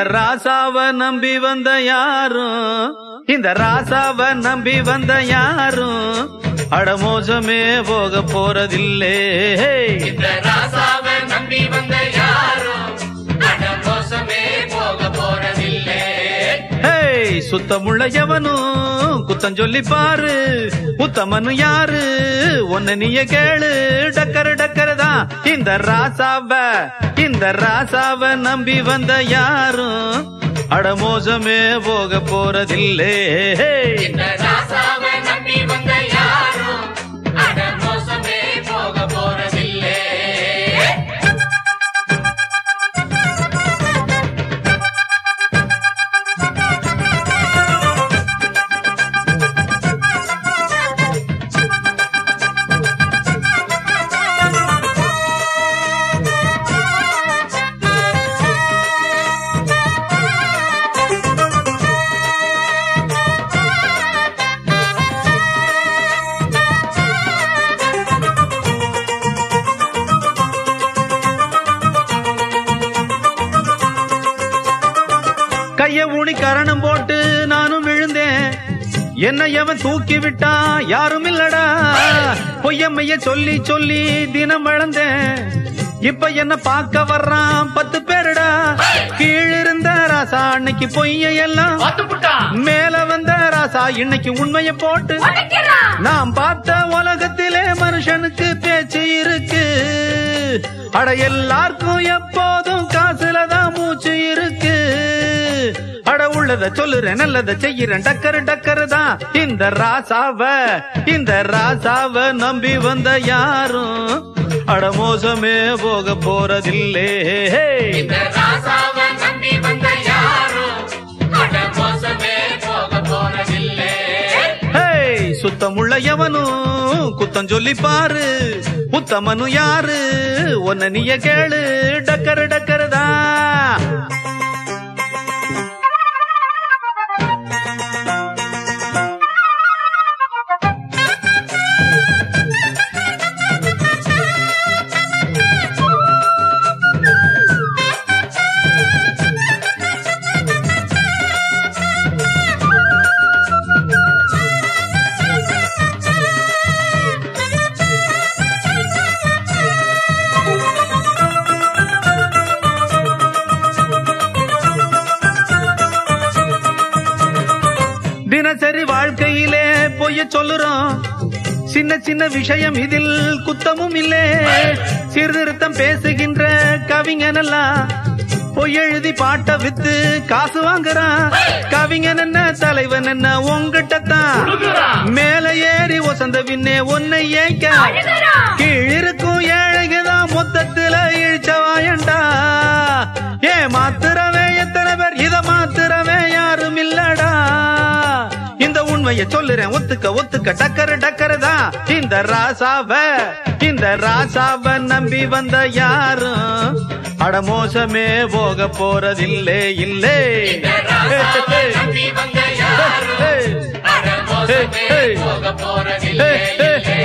ராசாவ நம்பி வந்த யாரும் இந்த ராசாவ நம்பி வந்த யாரும் அடமோசமே போக போறதில்லே இந்த ராசாவை நம்பி வந்த யாரும் அட மோசமே போக போறதில்லை ஹேய் சுத்தமுள்ள எவனும் குத்தம் சொல்லி பாரு உத்தமனு யாரு ஒன்னு நீய கேளு டக்கரு டக்கரு தான் இந்த ராசாவ இந்த ராசாவ நம்பி வந்த யாரும் அடமோசமே போக போறதில்லே இந்த ராசாவை நம்பி வந்த யாரும் அட மோசமே போக போறதில்லை கைய ஊனி கரணம் போட்டு நானும் விழுந்தேன் என்ன எவன் தூக்கி விட்டா யாரும் இல்லடா பொய்யம்மைய சொல்லி சொல்லி தினம் வளர்ந்தேன் இப்ப என்ன பார்க்க வர்றான் பத்து பேருடா கீழிருந்த ராசா அன்னைக்கு பொய்ய எல்லாம் மேல வந்த ராசா இன்னைக்கு உண்மைய போட்டு நாம் பார்த்த உலகத்திலே மனுஷனுக்கு பேச்சு இருக்கு அட எல்லாருக்கும் எப்போதும் காசுல தான் மூச்சு இருக்கு அட உள்ளத சொல்லுறேன் நல்லத செய்யறேன் டக்கரு டக்கரு தான் இந்த ராசாவ இந்த ராசாவ நம்பி வந்த யாரும் அட மோசமே போக போறதில்லே இந்த ராசாவை நம்பி வந்த யாரும் அட மோசமே போக போறதில்லை ஹேய் சுத்தமுள்ள எவனும் குத்தம் சொல்லி பாரு உத்தமனு யாரு ஒன்ன நீய கேளு டக்கரு டக்கரு தான் தினசரி வாழ்க்கையிலே பொய்ய சொல்லுறோம் சின்ன சின்ன விஷயம் இதில் குத்தமும் இல்லே சீர்திருத்தம் பேசுகின்ற கவிஞனெல்லாம் பொய் எழுதி பாட்ட வித்து காசு வாங்குறான் கவிஞன் என்ன தலைவன் என்ன உங்ககிட்ட தான் மேல ஏறி ஒசந்த பின்னே உன்னை ஏய்க்க கீழிருக்கும் ஏழைகதான் மொத்தத்துல இழிச்சவாயண்டா ஏ மாத்திரவே எத்தனை பேர் இத மாத்திரவே யாரும் இல்லடா இந்த உண்மைய சொல்லுறேன் ஒத்துக்க ஒத்துக்க டக்கரு டக்கரு தான் இந்த ராசாவ இந்த ராசாவ நம்பி வந்த யாரும் அட மோசமே போக போறதில்லே இல்லே இந்த ராசாவை நம்பி வந்த யாரும் அட மோசமே போக போறதில்லை